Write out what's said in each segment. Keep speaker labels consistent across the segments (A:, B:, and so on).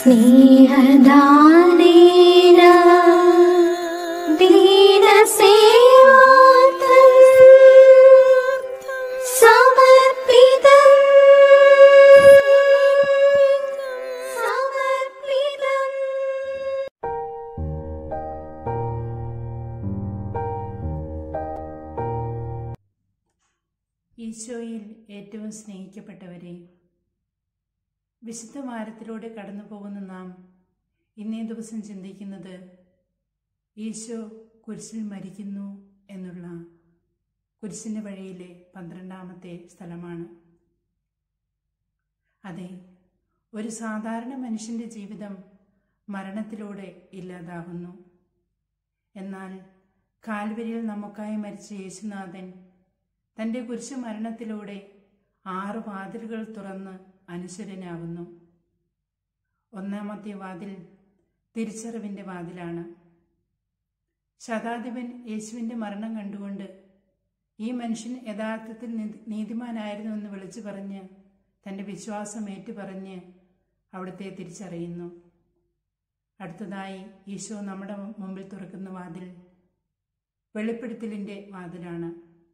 A: സ്നേഹദാനേന ദീനസേവാർത്ഥം സമർപ്പിതം സമർപ്പിതം
B: ഈശോയിൽ ഏറ്റവും സ്നേഹിക്കപ്പെട്ടവരെ വിശുദ്ധ വാരത്തിലൂടെ കടന്നു പോകുന്ന നാം ഇന്നേ ദിവസം ചിന്തിക്കുന്നത് ഈശോ കുരിശിൽ മരിക്കുന്നു എന്നുള്ള കുരിശിൻ്റെ വഴിയിലെ പന്ത്രണ്ടാമത്തെ സ്ഥലമാണ് അതെ ഒരു സാധാരണ മനുഷ്യൻ്റെ ജീവിതം മരണത്തിലൂടെ ഇല്ലാതാകുന്നു എന്നാൽ കാൽവരിയിൽ നമുക്കായി മരിച്ച യേശുനാഥൻ തൻ്റെ കുരിശു മരണത്തിലൂടെ ആറ് വാതിലുകൾ തുറന്ന് അനുസരനാകുന്നു ഒന്നാമത്തെ വാതിൽ തിരിച്ചറിവിൻ്റെ വാതിലാണ് ശതാധിപൻ യേശുവിൻ്റെ മരണം കണ്ടുകൊണ്ട് ഈ മനുഷ്യൻ യഥാർത്ഥത്തിൽ നീതി- നീതിമാനായിരുന്നുവെന്ന് വിളിച്ചു പറഞ്ഞ് തൻ്റെ വിശ്വാസം ഏറ്റുപറഞ്ഞ് അവിടുത്തെ തിരിച്ചറിയുന്നു അടുത്തതായി ഈശോ നമ്മുടെ മുമ്പിൽ തുറക്കുന്ന വാതിൽ വെളിപ്പെടുത്തലിൻ്റെ വാതിലാണ്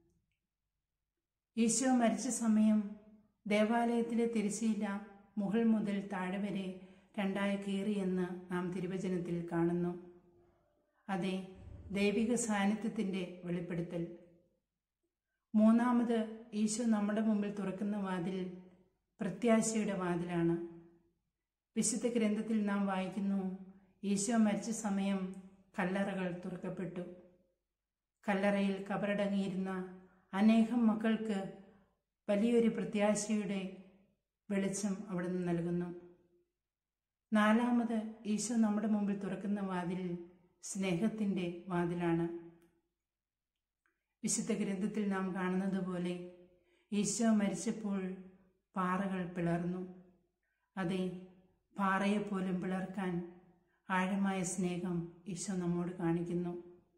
B: ഈശോ മരിച്ച സമയം ദേവാലയത്തിലെ തിരശ്ശീല മുകൾ മുതൽ താഴെ വരെ രണ്ടായി കീറിയെന്ന് നാം തിരുവചനത്തിൽ കാണുന്നു അതെ ദൈവിക സാന്നിധ്യത്തിൻ്റെ വെളിപ്പെടുത്തൽ മൂന്നാമത് ഈശോ നമ്മുടെ മുമ്പിൽ തുറക്കുന്ന വാതിൽ പ്രത്യാശയുടെ വാതിലാണ് വിശുദ്ധ ഗ്രന്ഥത്തിൽ നാം വായിക്കുന്നു ഈശോ മരിച്ച സമയം കല്ലറകൾ തുറക്കപ്പെട്ടു കല്ലറയിൽ കബറടങ്ങിയിരുന്ന അനേകം മക്കൾക്ക് വലിയൊരു പ്രത്യാശയുടെ വെളിച്ചം അവിടുന്ന് നൽകുന്നു നാലാമത് ഈശോ നമ്മുടെ മുമ്പിൽ തുറക്കുന്ന വാതിൽ സ്നേഹത്തിൻ്റെ വാതിലാണ് വിശുദ്ധ ഗ്രന്ഥത്തിൽ നാം കാണുന്നത് പോലെ ഈശോ മരിച്ചപ്പോൾ പാറകൾ പിളർന്നു അതെ പാറയെപ്പോലും പിളർക്കാൻ ആഴമായ സ്നേഹം ഈശോ നമ്മോട് കാണിക്കുന്നു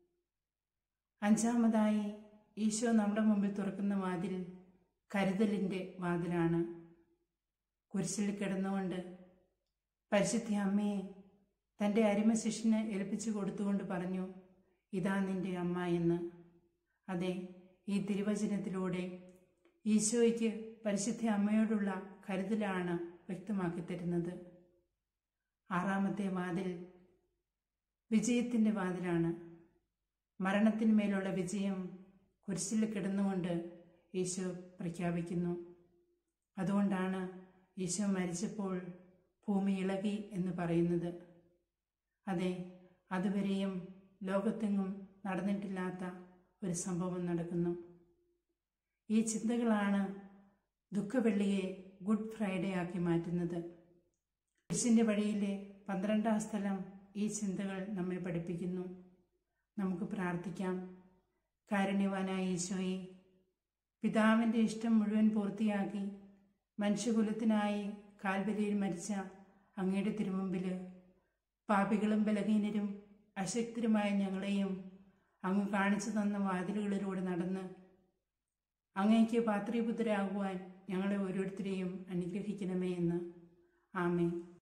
B: അഞ്ചാമതായി ഈശോ നമ്മുടെ മുമ്പിൽ തുറക്കുന്ന വാതിൽ കരുതലിൻ്റെ വാതിലാണ് കുരിശിൽ കിടന്നുകൊണ്ട് പരിശുദ്ധ അമ്മയെ തൻ്റെ അരിമ ശിഷ്യന് ഏൽപ്പിച്ചു കൊടുത്തുകൊണ്ട് പറഞ്ഞു ഇതാ നിന്റെ അമ്മ എന്ന് അതെ ഈ തിരുവചനത്തിലൂടെ ഈശോയ്ക്ക് പരിശുദ്ധ അമ്മയോടുള്ള കരുതലാണ് വ്യക്തമാക്കി തരുന്നത് ആറാമത്തെ വാതിൽ വിജയത്തിൻ്റെ വാതിലാണ് മരണത്തിന്മേലുള്ള വിജയം കുരിശിൽ കിടന്നുകൊണ്ട് ഈശോ പ്രഖ്യാപിക്കുന്നു അതുകൊണ്ടാണ് ഈശോ മരിച്ചപ്പോൾ ഭൂമി ഇളകി എന്ന് പറയുന്നത് അതെ അതുവരെയും ലോകത്തെങ്ങും നടന്നിട്ടില്ലാത്ത ഒരു സംഭവം നടക്കുന്നു ഈ ചിന്തകളാണ് ദുഃഖവെള്ളിയെ ഗുഡ് ഫ്രൈഡേ ആക്കി മാറ്റുന്നത് കുരിശിൻ്റെ വഴിയിലെ പന്ത്രണ്ടാം സ്ഥലം ഈ ചിന്തകൾ നമ്മെ പഠിപ്പിക്കുന്നു നമുക്ക് പ്രാർത്ഥിക്കാം കാരുണ്യവാനായ ഈശോയെ പിതാവിൻ്റെ ഇഷ്ടം മുഴുവൻ പൂർത്തിയാക്കി മനുഷ്യകുലത്തിനായി കാൽവലിയിൽ മരിച്ച അങ്ങയുടെ തിരുമുമ്പിൽ പാപികളും ബലഹീനരും അശക്തരുമായ ഞങ്ങളെയും അങ്ങ് കാണിച്ചു തന്ന വാതിലുകളിലൂടെ നടന്ന് അങ്ങയ്ക്ക് പാത്രീപുത്രരാകുവാൻ ഞങ്ങളെ ഓരോരുത്തരെയും അനുഗ്രഹിക്കണമേ എന്ന് ആമേ